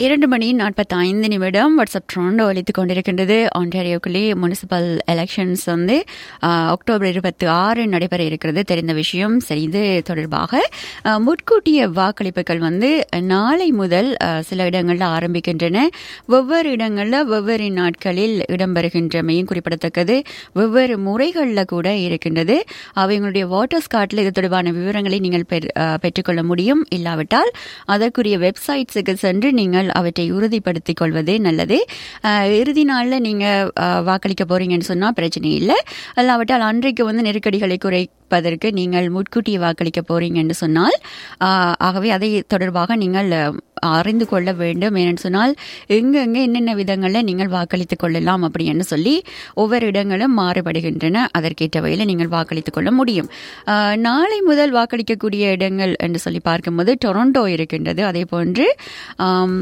இரண்டு மணி நாற்பத்தி ஐந்து நிமிடம் வாட்ஸ்அப் ட்ரோண்டோ அளித்துக் கொண்டிருக்கின்றது ஆன்டாரியோக்குள்ளே முனிசிபல் எலெக்ஷன்ஸ் வந்து ஆஹ், அக்டோபர் இருபத்தி ஆறு நடைபெற இருக்கிறது தெரிந்த விஷயம் சரி இது தொடர்பாக ஆஹ், முன்கூட்டிய வாக்களிப்புகள் வந்து நாளை முதல் ஆஹ், சில இடங்களில் ஆரம்பிக்கின்றன வெவ்வேறு இடங்களில் வெவ்வேறு நாட்களில் இடம்பெறுகின்றமையும் குறிப்பிடத்தக்கது வெவ்வேறு முறைகளில் கூட இருக்கின்றது அவங்களுடைய வாட்டர்ஸ் கார்டில் இது தொடர்பான விவரங்களை நீங்கள் பெற்- ஆஹ், பெற்றுக்கொள்ள முடியும் இல்லாவிட்டால் அதற்குரிய வெப்சைட்ஸுக்கு சென்று நீங்கள் அவற்றை உறுதிப்படுத்திக் கொள்வது நல்லது ஆஹ், இறுதி நாளில் நீங்கள் வாக்களிக்க போறீங்கன்னு சொன்னால் பிரச்சனை இல்லை அல்லாவிட்டால் அன்றைக்கு வந்து நெருக்கடிகளை குறைப்பதற்கு நீங்கள் முன்கூட்டியே வாக்களிக்க போறீங்கன்னு சொன்னால் ஆஹ், ஆகவே அதை தொடர்பாக நீங்கள் அஹ், அறிந்து கொள்ள வேண்டும் ஏன்னு சொன்னால் எங்கெங்கே என்னென்ன விதங்களில் நீங்கள் வாக்களித்துக் கொள்ளலாம் அப்படின்னு சொல்லி ஒவ்வொரு இடங்களும் மாறுபடுகின்றன அதற்கேற்ற வகையில் நீங்கள் வாக்களித்துக் கொள்ள முடியும் ஆஹ், நாளை முதல் வாக்களிக்கக்கூடிய இடங்கள் என்று சொல்லி பார்க்கும்போது டொரண்டோ இருக்கின்றது அதே போன்று ஆம்,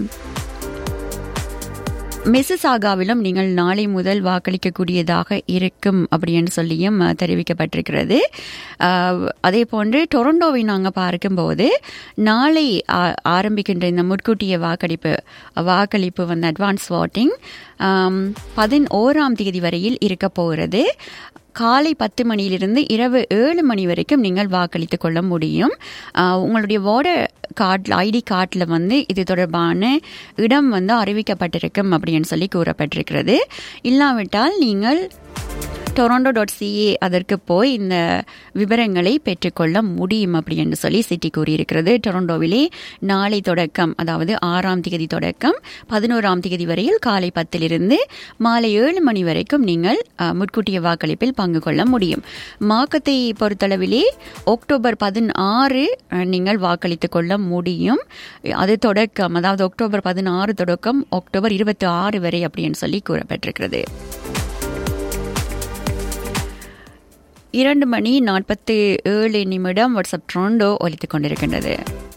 மிசிசாகாவிலும் நீங்கள் நாளை முதல் வாக்களிக்கக்கூடியதாக இருக்கும் அப்படின்னு சொல்லியும் அஹ், தெரிவிக்கப்பட்டிருக்கிறது அஹ், அதே போன்று டொரண்டோவை நாங்கள் பார்க்கும்போது நாளை ஆ- ஆரம்பிக்கின்ற இந்த முன்கூட்டிய வாக்களிப்பு வாக்களிப்பு வந்து அட்வான்ஸ் வாட்டிங் பதினோராம் தேதி வரையில் இருக்க போகிறது காலை பத்து மணியிலிருந்து இரவு ஏழு மணி வரைக்கும் நீங்கள் வாக்களித்துக் கொள்ள முடியும் ஆஹ் உங்களுடைய வாட்டர் கார்டில் ஐடி கார்டில் வந்து இது தொடர்பான இடம் வந்து அறிவிக்கப்பட்டிருக்கும் அப்படின்னு சொல்லி கூறப்பட்டிருக்கிறது இல்லாவிட்டால் நீங்கள் டொரண்டோ டாட் சிஏ அதற்கு போய் இந்த விவரங்களை பெற்றுக்கொள்ள முடியும் அப்படின்னு சொல்லி சிட்டி கூறியிருக்கிறது டொரண்டோவிலே நாளை தொடக்கம் அதாவது ஆறாம் தேதி தொடக்கம் பதினோராம் தேதி வரையில் காலை பத்திலிருந்து மாலை ஏழு மணி வரைக்கும் நீங்கள் அஹ், முன்கூட்டிய வாக்களிப்பில் பங்கு கொள்ள முடியும் மாக்கத்தை பொறுத்தளவிலே அக்டோபர் பதினாறு அஹ், நீங்கள் வாக்களித்துக் கொள்ள முடியும் அது தொடக்கம் அதாவது அக்டோபர் பதினாறு தொடக்கம் அக்டோபர் இருபத்தி ஆறு வரை அப்படின்னு சொல்லி கூறப்பட்டிருக்கிறது இரண்டு மணி நாற்பத்தி ஏழு நிமிடம் வாட்ஸ்அப் ட்ரோண்டோ ஒலித்துக் கொண்டிருக்கின்றது